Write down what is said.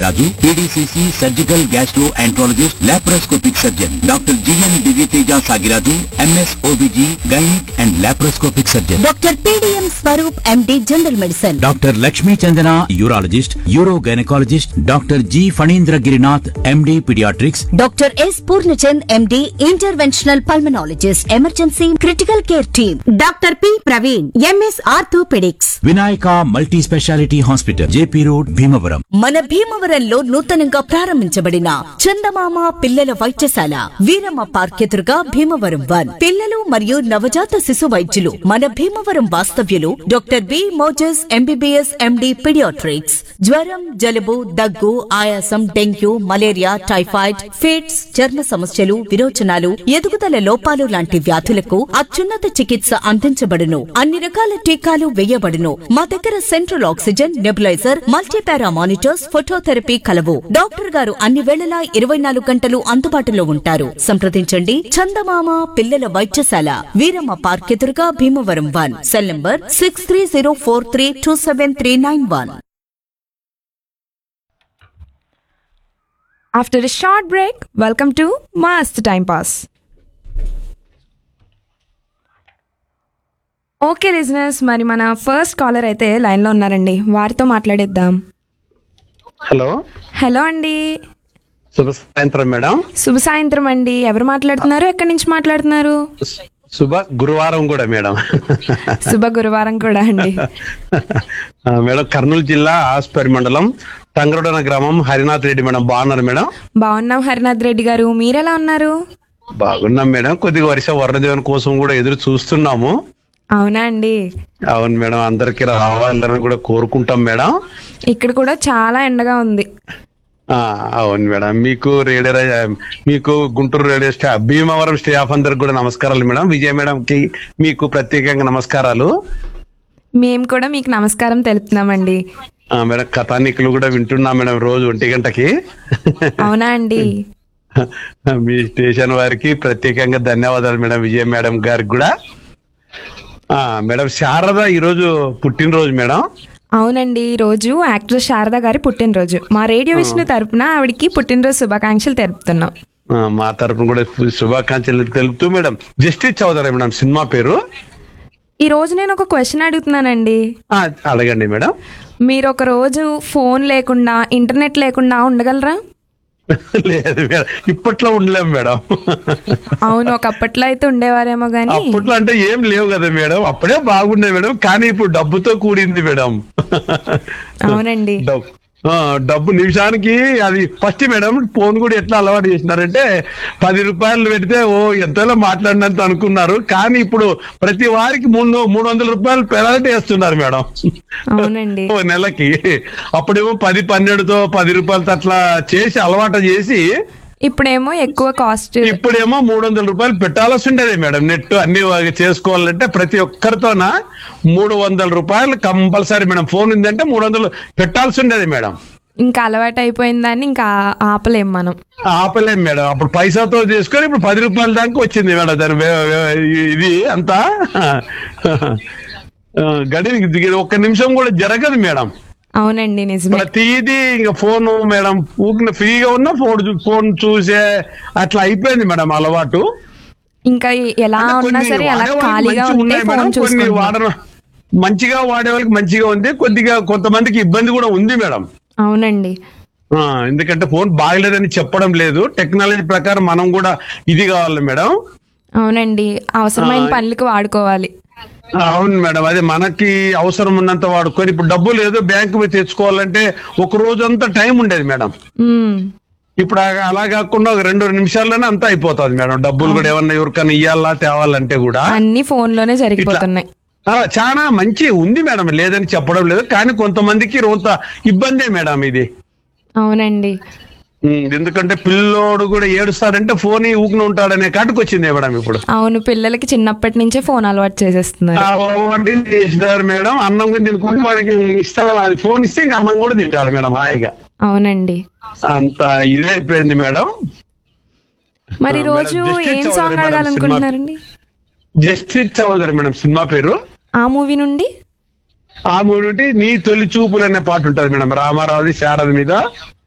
Sagiraju PDCC surgical gastroenterologist laparoscopic surgeon doctor GN Divyateja Sagiraju MS OBG gynaec and laparoscopic surgeon doctor PDM Swaroop MD general medicine doctor Lakshmi Chandana urologist uro gynaecologist doctor G Phanindra Girinath MD paediatrics doctor S Purnachand MD interventional pulmonologist emergency critical care team doctor P Praveen MS orthopaedics Vinayaka multi speciality hospital JP road Bhimavaram మన భీమవరంలో నూతనంగా ప్రారంభించబడిన చందమామ పిల్లల వైద్యశాల Veeramma park ఎదురుగా Bhimavaram one పిల్లలు మరియు నవజాత శిశు వైద్యులు మన భీమవరం వాస్తవ్యులు doctor B Moses MBBS MD paediatrics జ్వరం జలుబు దగ్గు ఆయాసం డెంగ్యూ మలేరియా టైఫాయిడ్ ఫిట్స్ చర్మ సమస్యలు విరోచనాలు ఎదుగుదల లోపాలు లాంటి వ్యాధులకు అత్యున్నత చికిత్స అందించబడును అన్ని రకాల టీకాలు వేయబడును మా దగ్గర central oxygen nebuliser multipara monitors phototherapy కలవు డాక్టర్ గారు అన్ని వేళలా ఇరవై నాలుగు గంటలు అందుబాటులో ఉంటారు సంప్రదించండి చందమామ పిల్లల వైద్యశాల వీరమ్మ పార్క్ ఎదురుగా Bhimavaram one cell number six three zero four three two seven three nine one After a short break, welcome to Mast Time Pass. Okay listeners మరి మన ఫస్ట్ కాలర్ అయితే లైన్లో ఉన్నారండి వారితో మాట్లాడేద్దాం హలో హలో అండి శుభ సాయంత్రం మేడం శుభ సాయంత్రం అండి ఎవరు మాట్లాడుతున్నారు ఎక్కడి నుంచి మాట్లాడుతున్నారు శుభ గురువారం కూడా మేడం శుభ గురువారం కూడా అండి ఆ, మేడం కర్నూలు జిల్లా ఆస్పరి మండలం తంగరడన గ్రామం హరినాథ్ రెడ్డి మేడం బాగున్నారు మేడం బాగున్నాం హరినాథ్ రెడ్డి గారు మీరెలా ఉన్నారు బాగున్నాం మేడం కొద్దిగా వర్ష వరదదేవన్ కోసం కూడా ఎదురు చూస్తున్నాము అవునా అండి అవును మేడం అందరికి రావాలని కూడా కోరుకుంటాం మేడం ఇక్కడ కూడా చాలా ఎండగా ఉంది ఆ, అవును మేడం మీకు రేడియో రా- మీకు గుంటూరు రేడియో స్టా భీమవరం స్టాఫ్ అందరికి కూడా నమస్కారాలు మేడం విజయ మేడం కి మీకు ప్రత్యేకంగా నమస్కారాలు మేము కూడా మీకు నమస్కారం తెలుపుతున్నామండి ఆ, మేడం కథానికులు కూడా వింటున్నాం మేడం రోజు ఒంటి గంటకి అవునా అండి మీ స్టేషన్ వారికి ప్రత్యేకంగా ధన్యవాదాలు మేడం విజయ మేడం గారికి కూడా ఆ మేడం శారద ఈరోజు పుట్టినరోజు మేడం అవునండి ఈ రోజు యాక్ట్రెస్ శారద గారి పుట్టినరోజు మా రేడియో విష్ణు తరపున ఆవిడకి పుట్టినరోజు శుభాకాంక్షలు తెలుపుతున్నాం ఆ, మా తరపున కూడా శుభాకాంక్షలు తెలుపుతూ madam justice Chowdary madam cinema పేరు ఈ రోజు నేను ఒక క్వశ్చన్ అడుగుతున్నానండి ఆ, అడగండి మేడం మీరు ఒక రోజు ఫోన్ లేకుండా ఇంటర్నెట్ లేకుండా ఉండగలరా లేదు మేడం ఇప్పట్లో ఉండలేము మేడం అవును ఒకప్పట్లో అయితే ఉండేవారేమో గానీ అప్పట్లో అంటే ఏం లేవు కదా మేడం అప్పుడే బాగుండే మేడం కానీ ఇప్పుడు డబ్బుతో కూడింది మేడం అవునండి డబ్బు ఆ, డబ్బు నిమిషానికి అది ఫస్ట్ మేడం ఫోన్ కూడా ఎట్లా అలవాటు చేసినారంటే పది రూపాయలు పెడితే ఓ ఎంతలో మాట్లాడినంత అనుకున్నారు కానీ ఇప్పుడు ప్రతి వారికి మూడు మూడు వందల రూపాయలు పెనాల్టీ వేస్తున్నారు మేడం అవునండి ఓ నెలకి అప్పుడేమో పది పన్నెండుతో పది రూపాయలతో అట్లా చేసి అలవాటు చేసి ఇప్పుడేమో ఎక్కువ కాస్ట్ ఇప్పుడేమో మూడు వందల రూపాయలు పెట్టాల్సి ఉండేది మేడం నెట్ అన్ని చేసుకోవాలంటే ప్రతి ఒక్కరితోన మూడు వందల రూపాయలు కంపల్సరీ మేడం ఫోన్ ఉందంటే మూడు వందలు పెట్టాల్సి ఉండేది మేడం ఇంకా అలవాటు అయిపోయిందని ఇంకా ఆపలేం మనం ఆపలేం మేడం అప్పుడు పైసాతో తీసుకొని ఇప్పుడు పది రూపాయల దాకా వచ్చింది మేడం దాని వే- వే- ఇది అంతా ఆ, గడికి దిగి ఒక్క నిమిషం కూడా జరగదు మేడం అవునండి నిజమే ప్రతిదీ ఇంకా ఫోన్ మేడం ఊరికే ఫ్రీగా ఉన్న ఫోన్ చూ- ఫోన్ చూసే అట్లా అయిపోయింది మేడం అలవాటు ఇంకా ఎలా అంటే ఉన్నా కొన్ని సరే అలా వాడే వాళ్ళకి ఖాళీగా మంచిగా ఉంటే ఉన్నాయి మేడం, ఫోన్ కొన్ని చూసుకుంటాం వాడరు మంచిగా వాడే వాళ్ళకి మంచిగా ఉంది కొద్దిగా కొంతమందికి ఇబ్బంది కూడా ఉంది మేడం అవునండి ఆ, ఎందుకంటే ఫోన్ బాగలేదని చెప్పడం లేదు టెక్నాలజీ ప్రకారం మనం కూడా ఇది కావాలి మేడం అవునండి అవసరమైన పనులకు వాడుకోవాలి ఆ, అవును మేడం అదే మనకి అవసరం ఉన్నంత వాడుకొని ఇప్పుడు డబ్బు లేదు బ్యాంకు పోయి తెచ్చుకోవాలంటే ఒక రోజంతా టైం ఉండేది మేడం ఉమ్, ఇప్పుడు ఆ- అలా కాకుండా ఒక రెండు నిమిషాల్లోనే అంతా అయిపోతుంది మేడం డబ్బులు కూడా ఏమన్నా ఎవరికైనా ఇయ్యాలా తేవాలంటే కూడా అన్ని ఫోన్ లోనే జరిగిపోతున్నాయి ఆ, చాలా మంచి ఉంది మేడం లేదని చెప్పడం లేదు కానీ కొంతమందికి రోత ఇబ్బందే మేడం ఇది అవునండి ఉమ్, ఎందుకంటే పిల్లోడు కూడా ఏడుస్తాడంటే ఫోన్ ఊకుని ఉంటాడనే కాటుకు వచ్చింది మేడం ఇప్పుడు అవును పిల్లలకి చిన్నప్పటి నుంచే ఫోన్ అలవాటు చేసేస్తున్నారు ఆ, వంట చేసినారు మేడం అన్నం కూడా తినుకుంటే వాడికి ఇస్తాడు అది ఫోన్ ఇస్తే ఇంకా అన్నం కూడా తింటాడు మేడం హాయిగా అవునండి అంత ఇదే అయిపోయింది మేడం మరి ఆ, రోజు మేడం, జస్టిస్ ఏం చౌదరి సాంగ్ మేడం అడగాలనుకుంటున్నారండి జస్టిస్ చౌదరి మేడం సినిమా పేరు ఆ మూవీ నుండి ఆ మూడు నీ తొలి చూపులు అనే పాట ఉంటది మేడం రామారావుది శారద మీద